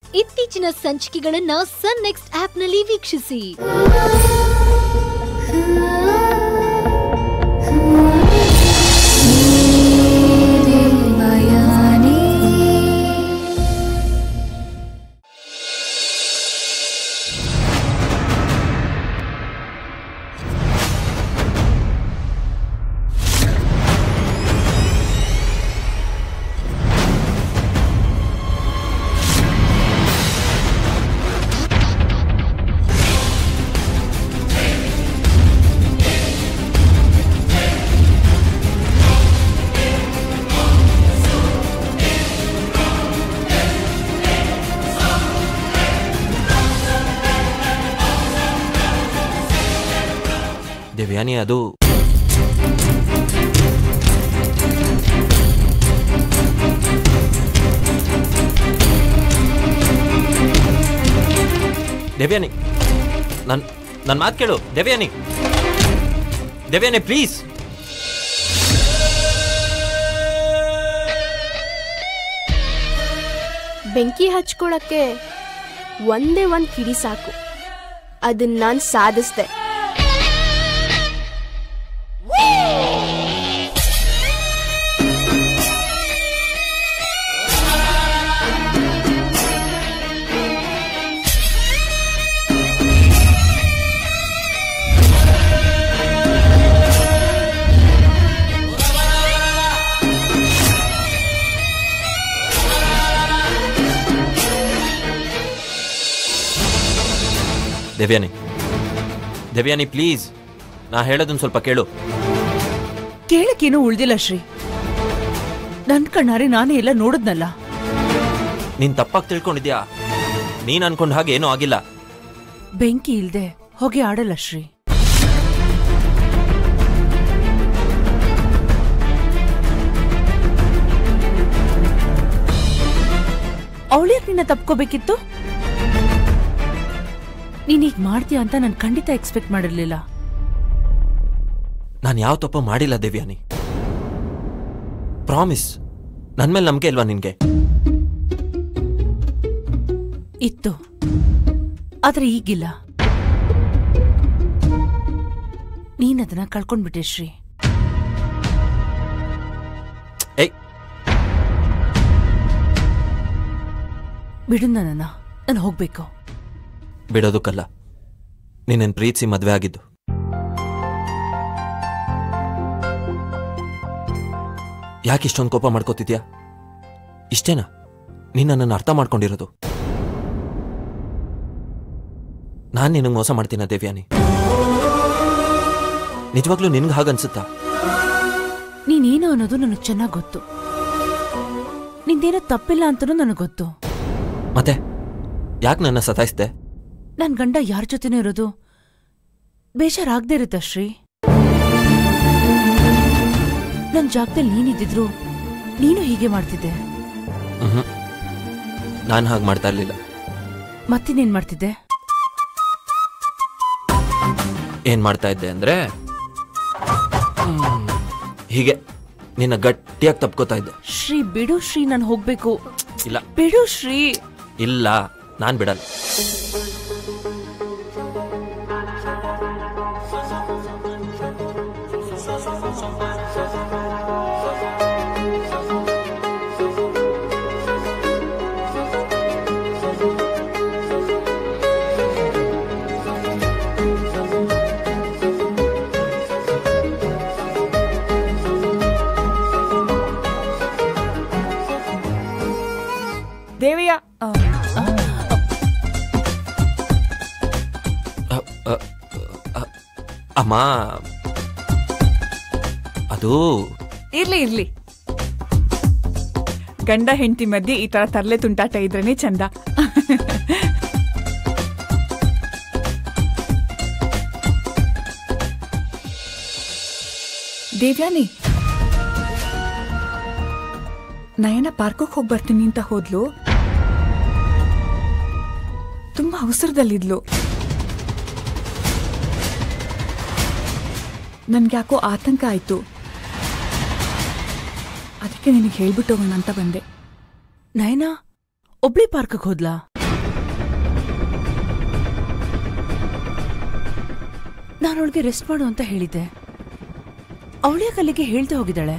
ಇತ್ತೀಚಿನ ಸಂಚಿಕೆಗಳನ್ನ ಸನ್ ನೆಕ್ಸ್ಟ್ ಆಪ್ನಲ್ಲಿ ವೀಕ್ಷಿಸಿ ದೇವ್ಯಾನಿ ಅದು ದೇವ್ಯಾನಿ ನನ್ ನನ್ನ ಮಾತು ಕೇಳು ದೇವ್ಯಾನಿ ದೇವ್ಯಾನಿ ಪ್ಲೀಸ್ ಬೆಂಕಿ ಹಚ್ಕೊಳಕ್ಕೆ ಒಂದೇ ಒಂದ್ ಕಿಡಿ ಸಾಕು ಅದನ್ನ ನಾನ್ ಸಾಧಿಸ್ದೆ ದೇವ್ಯಾನಿ ದೇವ್ಯಾನಿ ಪ್ಲೀಸ್ ನಾ ಹೇಳೋದನ್ನ ಸ್ವಲ್ಪ ಕೇಳು ಕೇಳಕ್ಕೇನು ಉಳ್ದಿಲ್ಲ ಶ್ರೀ ನನ್ ಕಣ್ಣಾರೆ ನಾನೇ ಎಲ್ಲ ನೋಡಿದ್ನಲ್ಲ ನೀನ್ ತಪ್ಪಾಗಿ ತಿಳ್ಕೊಂಡಿದ್ಯಾ ನೀನ್ ಅನ್ಕೊಂಡ ಹಾಗೆ ಏನೂ ಆಗಿಲ್ಲ ಬೆಂಕಿ ಇಲ್ದೆ ಹೊಗೆ ಆಡಲ್ಲ ಶ್ರೀ ಅವಳ್ಯಾಕ್ ನಿನ್ನ ತಪ್ಕೋಬೇಕಿತ್ತು ನೀನೀಗ ಮಾಡ್ತೀಯ ಅಂತ ನಾನು ಖಂಡಿತ ಎಕ್ಸ್ಪೆಕ್ಟ್ ಮಾಡಿರ್ಲಿಲ್ಲ ನಾನು ಯಾವ ತಪ್ಪು ಮಾಡಿಲ್ಲ ದೇವ್ಯಾನಿ ಪ್ರಾಮಿಸ್ ನನ್ ಮೇಲೆ ನಂಬಿಕೆ ಇಲ್ವಾ ನಿನ್ಗೆ ಇತ್ತು ಆದ್ರೆ ಈಗಿಲ್ಲ ನೀನದನ್ನ ಕಳ್ಕೊಂಡ್ಬಿಟ್ಟೆ ಶ್ರೀ ಏಯ್ ಬಿಡು ನನ್ನನ್ನ ನಾನು ಹೋಗ್ಬೇಕು ಬಿಡೋದಕ್ಕಲ್ಲ ನೀನೇನ್ ಪ್ರೀತಿಸಿ ಮದ್ವೆ ಆಗಿದ್ದು ಯಾಕೆ ಇಷ್ಟೊಂದು ಕೋಪ ಮಾಡ್ಕೋತಿದ್ಯಾ ಇಷ್ಟೇನಾ ನೀನ್ ನನ್ನನ್ನು ಅರ್ಥ ಮಾಡ್ಕೊಂಡಿರೋದು ನಾನ್ ನಿನಗೆ ಮೋಸ ಮಾಡ್ತೀನ ದೇವ್ಯಾನಿ ನಿಜವಾಗ್ಲೂ ನಿನ್ಗೆ ಹಾಗನ್ಸುತ್ತಾ ನೀನೇನು ಅನ್ನೋದು ನನಗೆ ಚೆನ್ನಾಗಿ ಗೊತ್ತು ನಿಂದೇನೋ ತಪ್ಪಿಲ್ಲ ಅಂತನೂ ನನಗೆ ಗೊತ್ತು ಮತ್ತೆ ಯಾಕೆ ನನ್ನ ಸತಾಯಿಸ್ದೆ ನನ್ ಗಂಡ ಯಾರ ಜೊತೆನೂ ಇರೋದು ಬೇಜಾರಾಗ್ದೇ ಇರುತ್ತಾ ಶ್ರೀ ನನ್ ಜಾಗದಲ್ಲಿ ನೀನಿದ್ದಿದ್ರು ನೀನು ಹೀಗೆ ಮಾಡ್ತಿದ್ದೆ ಹ್ಮ್ ನಾನು ಹಾಗೆ ಮಾಡ್ತಾ ಇರ್ಲಿಲ್ಲ ಮತ್ತಿನ್ನೇನ್ ಮಾಡ್ತಿದ್ದೆ ಏನ್ ಮಾಡ್ತಾ ಇದ್ದೆ ಅಂದ್ರೆ ಹ್ಮ್, ಹೀಗೆ ನಿನ್ನ ಗಟ್ಟಿಯಾಗಿ ತಪ್ಕೋತಾ ಇದ್ದೆ ಶ್ರೀ ಬಿಡು ಶ್ರೀ ನಾನು ಹೋಗ್ಬೇಕು ಇಲ್ಲ ಬಿಡು ಶ್ರೀ ಇಲ್ಲ ನಾನ್ ಬಿಡಲ್ಲ ದೇವಯ್ಯ ಆ, ಅ, ಅ, ಅ, ಅಮ್ಮ ಅದು ಇರ್ಲಿ ಇರ್ಲಿ ಗಂಡ ಹೆಂಡತಿ ಮಧ್ಯೆ ಈ ತರ ತರ್ಲೆ ತುಂಟಾಟ ಇದ್ರೇನೆ ಚಂದ ದೇವ್ಯಾನಿ ನಯನ ಪಾರ್ಕಕ್ಕೆ ಹೋಗಿ ಬರ್ತೀನಿ ಅಂತ ಹೋದ್ಲು ತುಂಬಾ ಅವಸರದಲ್ಲಿದ್ಲು ನನ್ಗ್ಯಾಕೋ ಆತಂಕ ಆಯ್ತು ಅದಕ್ಕೆ ನಿನಗೆ ಹೇಳ್ಬಿಟ್ಟು ಹೋಗೋಣ ಅಂತ ಬಂದೆ ನಯನಾ ಒಬ್ಳಿ ಪಾರ್ಕ್ಗೆ ಹೋದ್ಲಾ ನಾನು ಅವಳಿಗೆ ರೆಸ್ಟ್ ಮಾಡು ಅಂತ ಹೇಳಿದ್ದೆ ಅವಳೇ ಅಲ್ಲಿಗೆ ಹೇಳ್ದೆ ಹೋಗಿದ್ದಾಳೆ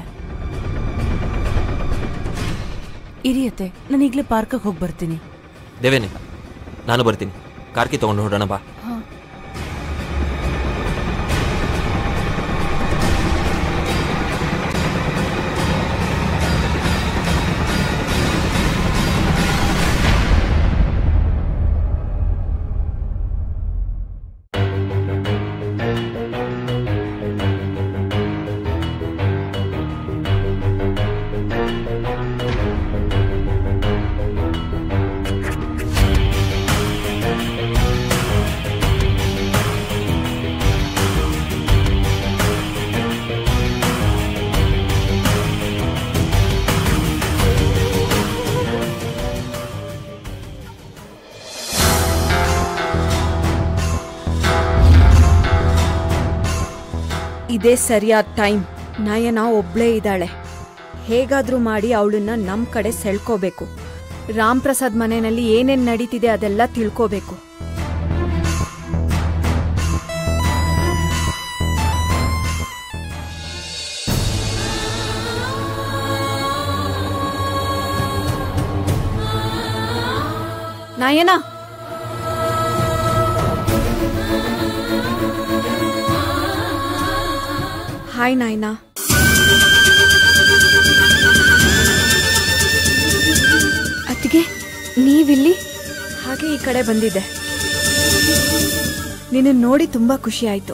ಇರಿಯತ್ತೆ ನಾನು ಈಗಲೇ ಪಾರ್ಕಿಗೆ ಹೋಗಿ ಬರ್ತೀನಿ ದೇವೇನೆ ನಾನು ಬರ್ತೀನಿ ಕಾರ್ಕಿ ತಗೊಂಡು ಹೊರಡೋಣ ಬಾ ಇದೇ ಸರಿಯಾದ ಟೈಮ್ ನಯನ ಒಬ್ಳೇ ಇದ್ದಾಳೆ ಹೇಗಾದ್ರೂ ಮಾಡಿ ಅವಳನ್ನ ನಮ್ ಕಡೆ ಸೆಳ್ಕೋಬೇಕು ರಾಮ್ ಪ್ರಸಾದ್ ಮನೆಯಲ್ಲಿ ಏನೇನ್ ನಡೀತಿದೆ ಅದೆಲ್ಲ ತಿಳ್ಕೋಬೇಕು ನಯನ ಹಾಯ್ ನಾಯ್ನಾ ಅತ್ತಿಗೆ ನೀವಿಲ್ಲಿ ಹಾಗೆ ಈ ಕಡೆ ಬಂದಿದ್ದೆ ನಿನ್ನ ನೋಡಿ ತುಂಬಾ ಖುಷಿ ಆಯ್ತು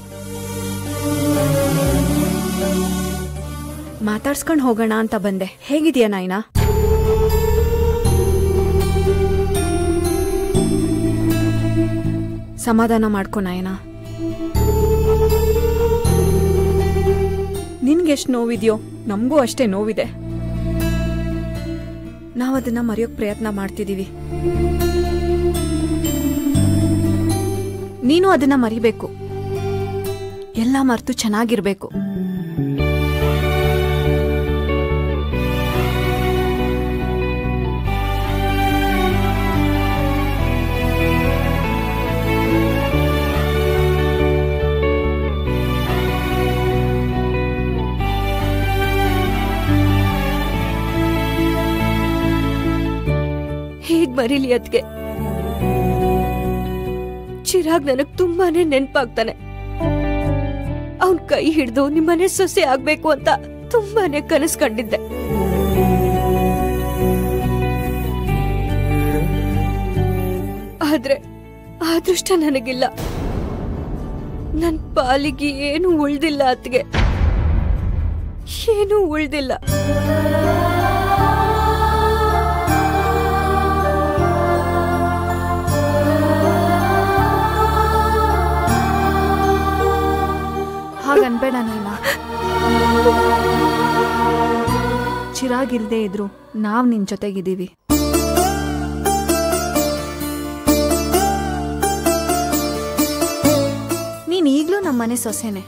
ಮಾತಾಡ್ಸ್ಕೊಂಡು ಹೋಗೋಣ ಅಂತ ಬಂದೆ ಹೇಗಿದೆಯಾ ನಾಯ್ನಾ ಸಮಾಧಾನ ಮಾಡ್ಕೊ ನಾಯನಾ ನಿನ್ಗೆಷ್ಟು ನೋವಿದೆಯೋ ನಮಗೂ ಅಷ್ಟೇ ನೋವಿದೆ ನಾವು ಅದನ್ನ ಮರೆಯೋಕ್ ಪ್ರಯತ್ನ ಮಾಡ್ತಿದೀವಿ ನೀನು ಅದನ್ನ ಮರಿಬೇಕು ಎಲ್ಲ ಮರೆತು ಚೆನ್ನಾಗಿರ್ಬೇಕು ಹೇಗ್ ಮರೀಲಿ ಅದ್ಗೆ ಚಿರಾಗ್ ನನಗ್ ತುಂಬಾನೇ ನೆನ್ಪಾಗ್ತಾನೆ ಅವನ್ ಕೈ ಹಿಡ್ದು ನಿಮ್ಮನೆ ಸೊಸೆ ಆಗ್ಬೇಕು ಅಂತ ತುಂಬಾನೇ ಕನಸು ಕಂಡಿದ್ದೆ ಆದ್ರೆ ಆ ಅದೃಷ್ಟ ನನಗಿಲ್ಲ ನನ್ ಪಾಲಿಗೆ ಏನು ಉಳ್ದಿಲ್ಲ ಅತ್ಗೆ ಏನೂ ಉಳ್ದಿಲ್ಲ ಹಾಗನ್ಬೇಡ ನಾಯ್ನ ಚಿರಾಗಿಲ್ದೇ ಇದ್ರು ನಾವ್ ನಿನ್ ಜೊತೆಗಿದ್ದೀವಿ ನೀನ್ ಈಗ್ಲೂ ನಮ್ಮನೆ ಸೊಸೆನೆ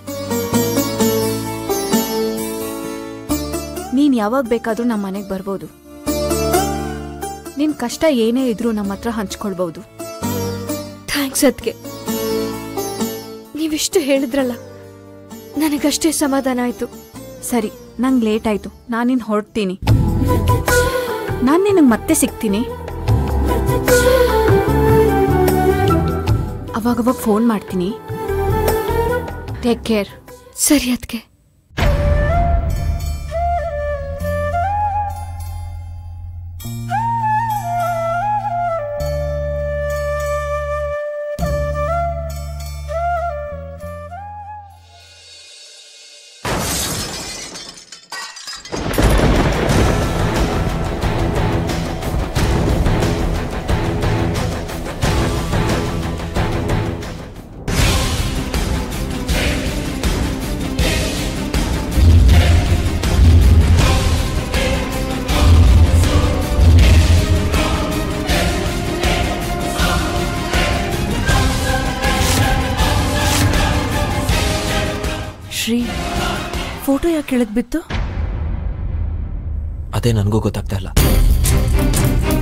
ನೀನ್ ಯಾವಾಗ ಬೇಕಾದ್ರೂ ನಮ್ಮ ಮನೆಗ್ ಬರ್ಬೋದು ನಿನ್ ಕಷ್ಟ ಏನೇ ಇದ್ರೂ ನಮ್ಮ ಹತ್ರ ಹಂಚ್ಕೊಳ್ಬಹುದು ಥ್ಯಾಂಕ್ಸ್ ಅದ್ಗೆ ನೀವಿಷ್ಟು ಹೇಳಿದ್ರಲ್ಲ ನನಗಷ್ಟೇ ಸಮಾಧಾನ ಆಯ್ತು ಸರಿ ನಂಗ್ ಲೇಟ್ ಆಯ್ತು ನಾನಿನ್ ಹೊರಡ್ತೀನಿ ನಾನ್ ನಿನಗ್ ಮತ್ತೆ ಸಿಗ್ತೀನಿ ಅವಾಗವಾಗ ಫೋನ್ ಮಾಡ್ತೀನಿ ಟೇಕ್ ಕೇರ್ ಸರಿ ಅದ್ಗೆ ಶ್ರೀ ಫೋಟೋ ಯಾಕೆ ಕೆಳಗ್ ಬಿತ್ತು ಅದೇ ನನಗೂ ಗೊತ್ತಾಗ್ತಾ ಇಲ್ಲ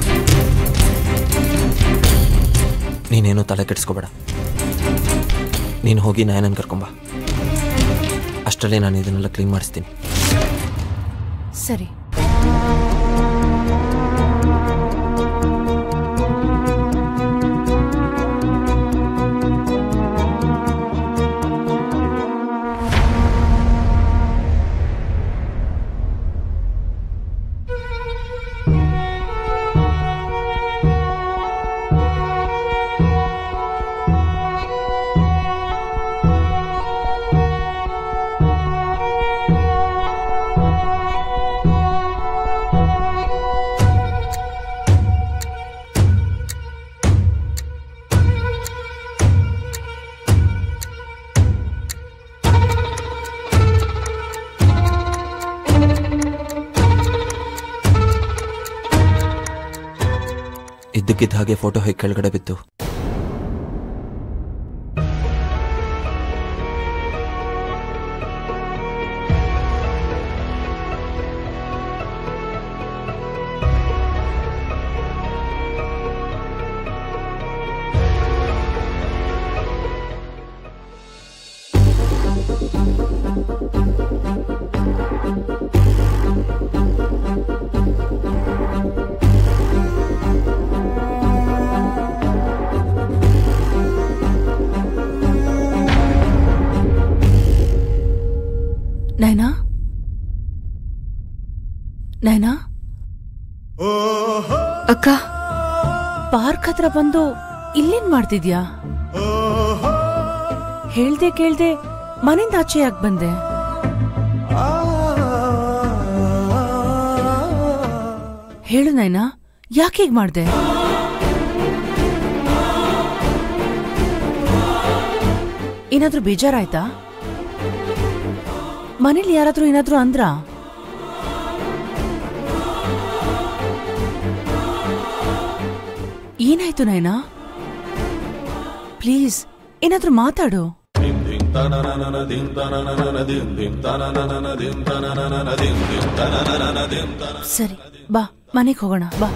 ನೀನೇನು ತಲೆ ಕೆಡಿಸ್ಕೋಬೇಡ ನೀನು ಹೋಗಿ ನಯನನ್ ಕರ್ಕೊಂಬ ಅಷ್ಟರಲ್ಲೇ ನಾನು ಇದನ್ನೆಲ್ಲ ಕ್ಲೀನ್ ಮಾಡಿಸ್ತೀನಿ ಸರಿ ಇದ್ದಕ್ಕಿದ್ದ ಹಾಗೆ ಫೋಟೋ ಹೇಗೆ ಕೆಳಗಡೆ ಬಿತ್ತು ನಯನಾ ನಯನಾ ಅಕ್ಕ ಪಾರ್ಕ್ ಹತ್ರ ಬಂದು ಇಲ್ಲೇನ್ ಮಾಡ್ತಿದ್ಯಾ ಹೇಳ್ದೆ ಕೇಳ್ದೆ ಮನೆಯಿಂದ ಆಚೆ ಯಾಕೆ ಬಂದೆ ಹೇಳು ನೈನಾ ಯಾಕೆ ಹೀಗ್ ಮಾಡ್ದೆ ಏನಾದ್ರೂ ಬೇಜಾರಾಯ್ತಾ ಮನೇಲಿ ಯಾರಾದ್ರೂ ಏನಾದ್ರೂ ಅಂದ್ರಾ ಏನಾಯ್ತು ನೈನಾ ಪ್ಲೀಸ್ ಏನಾದ್ರೂ ಮಾತಾಡು ಸರಿ ಬಾ ಮನೆಗೆ ಹೋಗೋಣ ಬಾ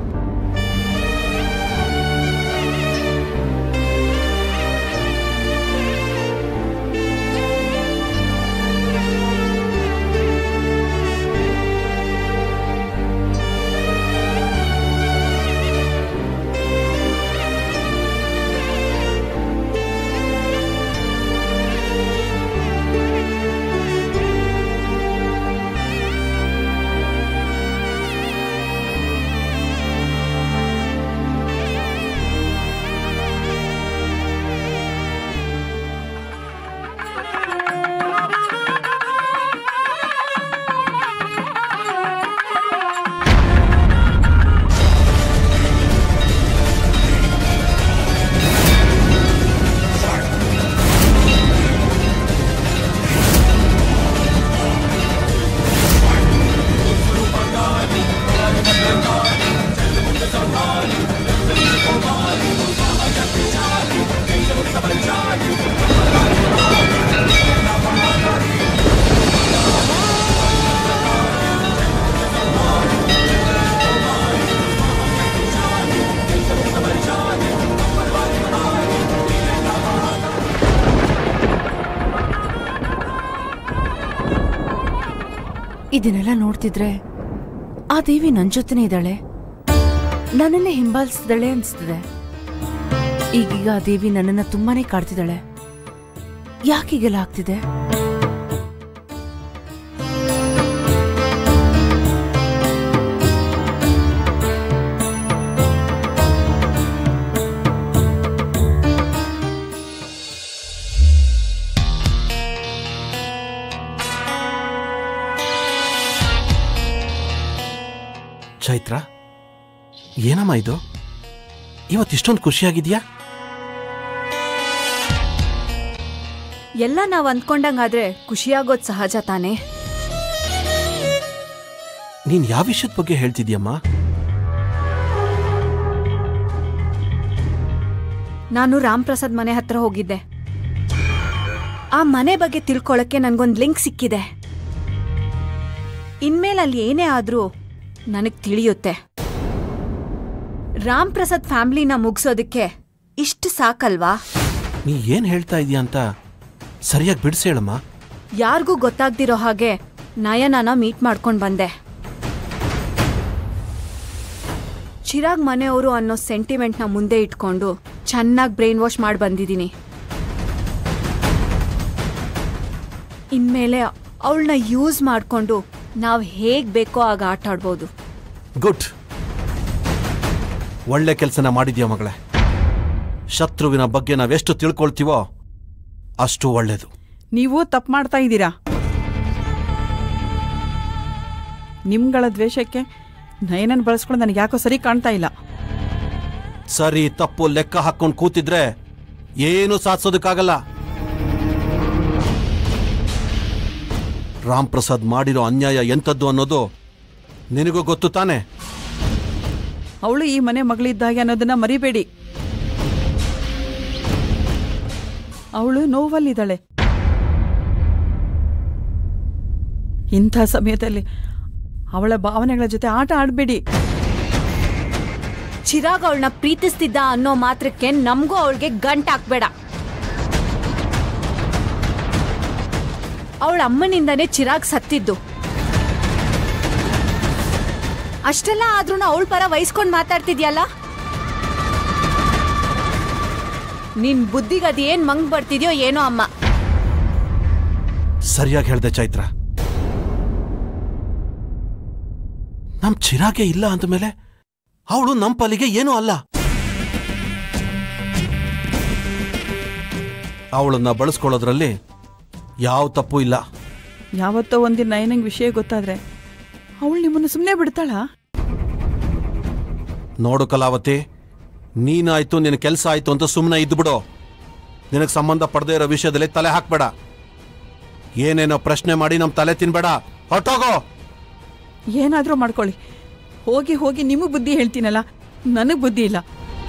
ಇದನ್ನೆಲ್ಲ ನೋಡ್ತಿದ್ರೆ ಆ ದೇವಿ ನನ್ ಜೊತೆನೇ ಇದ್ದಾಳೆ ನನ್ನನ್ನೇ ಹಿಂಬಾಲಿಸ್ತಿದ್ದಾಳೆ ಅನ್ಸ್ತಿದೆ ಈಗೀಗ ಆ ದೇವಿ ನನ್ನನ್ನ ತುಂಬಾನೇ ಕಾಡ್ತಿದ್ದಾಳೆ ಯಾಕೀಗೆಲ್ಲ ಆಗ್ತಿದೆ ಚೈತ್ರ ಏನಮ್ಮ ಇದು ಇವತ್ತಿಷ್ಟೊಂದು ಖುಷಿಯಾಗಿದ್ಯಾ ಎಲ್ಲ ನಾವ್ ಅಂದ್ಕೊಂಡಂಗಾದ್ರೆ ಖುಷಿಯಾಗೋದ್ ಸಹಜ ತಾನೇ ನೀನ್ ಯಾವ ವಿಷಯದ ಬಗ್ಗೆ ಹೇಳ್ತಿದ್ಯಮ್ಮ ನಾನು ರಾಮ್ ಪ್ರಸಾದ್ ಮನೆ ಹತ್ರ ಹೋಗಿದ್ದೆ ಆ ಮನೆ ಬಗ್ಗೆ ತಿಳ್ಕೊಳಕ್ಕೆ ನನ್ಗೊಂದ್ ಲಿಂಕ್ ಸಿಕ್ಕಿದೆ ಇನ್ಮೇಲೆ ಅಲ್ಲಿ ಏನೇ ಆದ್ರೂ ನನಗ್ ತಿಳಿಯುತ್ತೆ ರಾಮ್ ಪ್ರಸಾದ್ ಫ್ಯಾಮ್ಲಿನ ಮುಗ್ಸೋದಕ್ಕೆ ಇಷ್ಟು ಸಾಕಲ್ವಾ ನೀ ಏನ್ ಹೇಳ್ತಾ ಇದೀಯ ಅಂತ ಸರಿಯಾಗಿ ಬಿಡಿಸಿ ಹೇಳಮ್ಮ ಯಾರಿಗೂ ಗೊತ್ತಾಗ್ದಿರೋ ಹಾಗೆ ನಯನನ ಮೀಟ್ ಮಾಡ್ಕೊಂಡು ಬಂದೆ ಚಿರಾಗ್ ಮನೆಯವರು ಅನ್ನೋ ಸೆಂಟಿಮೆಂಟ್ನ ಮುಂದೆ ಇಟ್ಕೊಂಡು ಚೆನ್ನಾಗಿ ಬ್ರೈನ್ ವಾಶ್ ಮಾಡಿ ಬಂದಿದ್ದೀನಿ ಇನ್ಮೇಲೆ ಅವಳನ್ನ ಯೂಸ್ ಮಾಡಿಕೊಂಡು ನಾವು ಹೇಗೆ ಬೇಕೋ ಆಗ ಆಟ ಆಡ್ಬೋದು ಗುಡ್ ಒಳ್ಳೆ ಕೆಲಸನ ಮಾಡಿದ್ಯಾ ಮಗಳೇ ಶತ್ರುವಿನ ಬಗ್ಗೆ ನಾವೆಷ್ಟು ತಿಳ್ಕೊಳ್ತೀವೋ ಅಷ್ಟು ಒಳ್ಳೇದು ನೀವು ತಪ್ಪು ಮಾಡ್ತಾ ಇದ್ದೀರಾ ನಿಮ್ಗಳ ದ್ವೇಷಕ್ಕೆ ನಯನನ್ ಬಳಸ್ಕೊಂಡು ನನಗೆ ಯಾಕೋ ಸರಿ ಕಾಣ್ತಾ ಇಲ್ಲ ಸರಿ ತಪ್ಪು ಲೆಕ್ಕ ಹಾಕೊಂಡು ಕೂತಿದ್ರೆ ಏನು ಸಾಧಿಸೋದಕ್ಕಾಗಲ್ಲ ರಾಮ್ ಪ್ರಸಾದ್ ಮಾಡಿರೋ ಅನ್ಯಾಯ ಎಂಥದ್ದು ಅನ್ನೋದು ನಿನಗೂ ಗೊತ್ತು ತಾನೆ ಅವಳು ಈ ಮನೆ ಮಗಳಿದ್ದಾಗೆ ಅನ್ನೋದನ್ನ ಮರಿಬೇಡಿ ಅವಳು ನೋವಲ್ಲಿದ್ದಾಳೆ ಇಂಥ ಸಮಯದಲ್ಲಿ ಅವಳ ಭಾವನೆಗಳ ಜೊತೆ ಆಟ ಆಡಬೇಡಿ ಚಿರಾಗ್ ಅವಳನ್ನ ಪ್ರೀತಿಸ್ತಿದ್ದ ಅನ್ನೋ ಮಾತ್ರಕ್ಕೆ ನಮಗೂ ಅವಳಿಗೆ ಗಂಟ್ ಹಾಕ್ಬೇಡ ಅವಳ ಅಮ್ಮನಿಂದನೇ ಚಿರಾಗ್ ಸತ್ತಿದ್ದು ಅಷ್ಟೆಲ್ಲ ಆದ್ರೂ ಅವಳ ಪರ ವಹಿಸ್ಕೊಂಡು ಮಾತಾಡ್ತಿದ್ಯಲ್ಲ ನಿನ್ ಬುದ್ಧಿಗೆ ಅದೇನ್ ಮಂಗ್ ಬರ್ತಿದ್ಯೋ ಏನೋ ಅಮ್ಮ ಸರಿಯಾಗಿ ಹೇಳ್ದೆ ಚೈತ್ರ ನಮ್ ಚಿರಾಗೆ ಇಲ್ಲ ಅಂದಮೇಲೆ ಅವಳು ನಮ್ ಪಾಲಿಗೆ ಏನೂ ಅಲ್ಲ ಅವಳನ್ನ ಬಳಸ್ಕೊಳ್ಳೋದ್ರಲ್ಲಿ ಯಾವ ತಪ್ಪು ಇಲ್ಲ ಯಾವತ್ತೋ ಒಂದಿನ ನಯನಂಗ್ ವಿಷಯ ಗೊತ್ತಾದ್ರೆ ಅವಳು ನಿಮ್ಮನ್ನು ಸುಮ್ಮನೆ ಬಿಡ್ತಾಳಾ ನೋಡು ಕಲಾವತಿ ನೀನಾಯ್ತು ನಿನ್ನ ಕೆಲಸ ಆಯ್ತು ಅಂತ ಸುಮ್ಮನೆ ಇದ್ಬಿಡು ನಿನಗೆ ಸಂಬಂಧ ಪಡದೇ ಇರೋ ವಿಷಯದಲ್ಲಿ ತಲೆ ಹಾಕ್ಬೇಡ ಏನೇನೋ ಪ್ರಶ್ನೆ ಮಾಡಿ ನಮ್ ತಲೆ ತಿನ್ಬೇಡ ಹೊಟ್ಟೋಗೋ ಏನಾದರೂ ಮಾಡ್ಕೊಳ್ಳಿ ಹೋಗಿ ಹೋಗಿ ನಿಮಗೆ ಬುದ್ಧಿ ಹೇಳ್ತೀನಲ್ಲ ನನಗೆ ಬುದ್ಧಿ ಇಲ್ಲ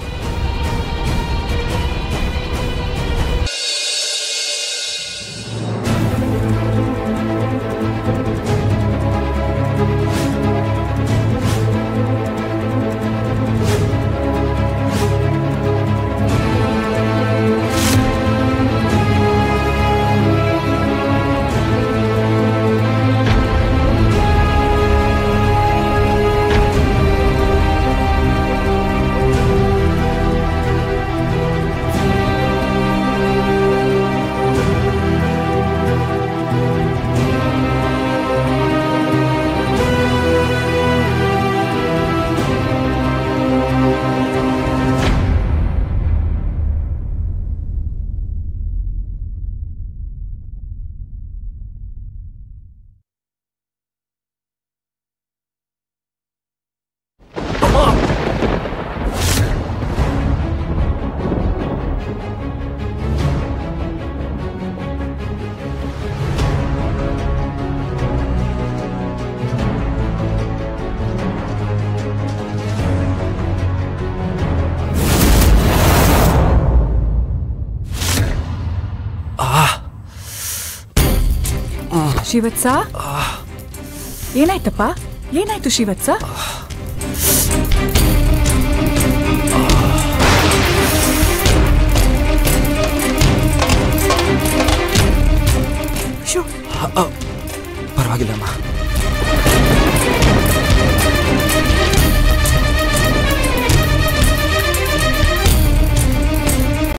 ಶಿವತ್ಸ ಏನಾಯ್ತಪ್ಪ ಏನಾಯ್ತು ಶಿವತ್ಸ ಶೋ ಪರವಾಗಿಲ್ಲಮ್ಮ